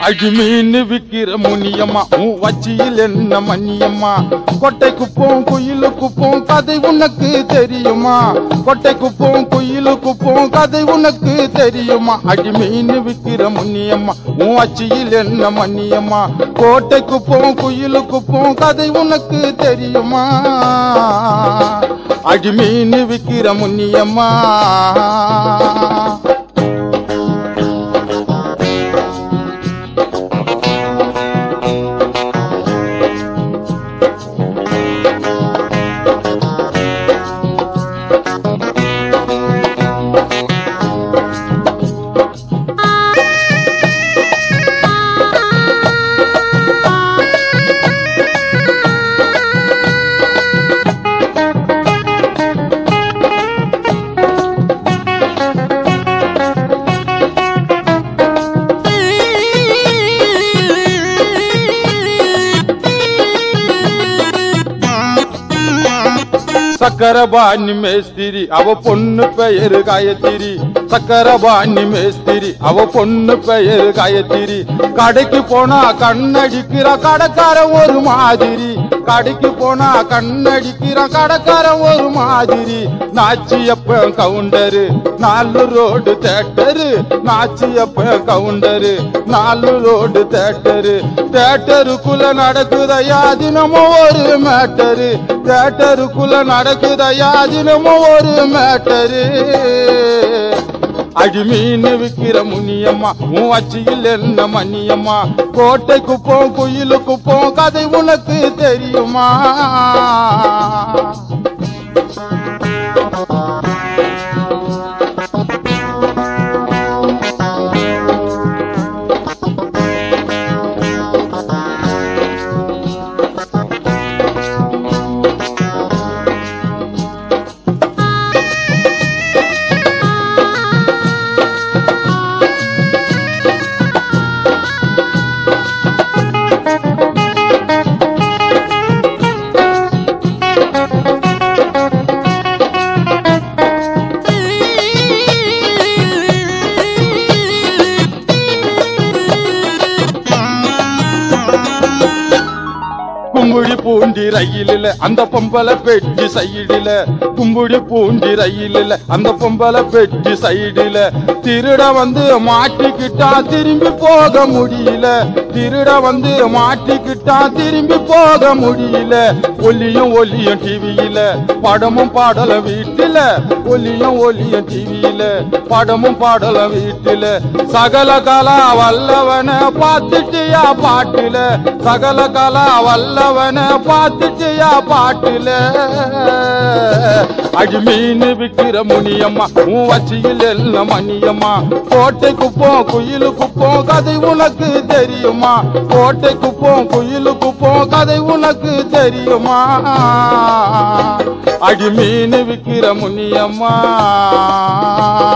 அடி மீன் விக்கிற முனியம்மா உன் வச்சியில் என்ன மணியம்மா கொட்டை குப்போம் குயிலு குப்போம் கதை உனக்கு தெரியுமா கொட்டை குப்போம் குயிலு குப்போம் கதை உனக்கு தெரியுமா அடி மீன் விக்கிற முனியம்மா உன் வச்சியில் என்ன மணியம்மா கோட்டை குப்போம் குயிலு குப்போம் கதை உனக்கு தெரியுமா அடி மீன் விக்கிற முனியம்மா சக்கரபாணி மேஸ்திரி அவ பொண்ணு பெயரு காயத்திரி சக்கரபாணி மேஸ்திரி அவ பொண்ணு பெயரு காயத்திரி கடைக்கு போனா கண்ணடிக்கிற கடைக்காரன் ஒரு மாதிரி கடைக்கு போனா கண்ணடிக்கிற கடைக்காரன் ஒரு மாதிரி நாச்சியப்ப கவுண்டரு நாலு ரோடு தேட்டரு நாச்சியப்ப கவுண்டரு நாலு ரோடு தேட்டரு தேட்டருக்குள்ள நடக்குதையா தினமும் ஒரு மேட்டரு தேட்டருக்குள்ள நடக்குதையா தினமும் ஒரு மேட்டரு அடி மீன் விக்கிற முனியம்மா உன் அச்சியில் என்ன மணியம்மா கோட்டை குப்போம் குயிலு குப்போம் கதை உனக்கு தெரியுமா கும்புடி பூண்டி ரயிலில் அந்த பொம்பளை பெட்டி சைடில கும்புடி பூண்டி ரயிலில் அந்த பொம்பளை பெட்டி சைடில திருட வந்து மாட்டிக்கிட்டா திரும்பி போக முடியல திருட வந்து மாட்டிக்கிட்டா திரும்பி போக முடியல ஒலியும் ஒலியும் டிவியில படமும் பாடல வீட்டில ஒலியும் ஒலியும் டிவியில படமும் பாடல வீட்டில சகல கலா வல்லவன பார்த்துட்டியா பாட்டுல சகல கலா வல்லவன பார்த்துட்டியா பாட்டுல அடி மீன் விக்கிற முனியம்மா உன் வச்சியில் எல்லாம் மணியம்மா கோட்டை குப்போம் குயிலு குப்போம் கதை உனக்கு தெரியுமா கோட்டை குப்போம் குயிலு குப்போம் கதை உனக்கு தெரியுமா அடி மீன் விக்கிற முனியம்மா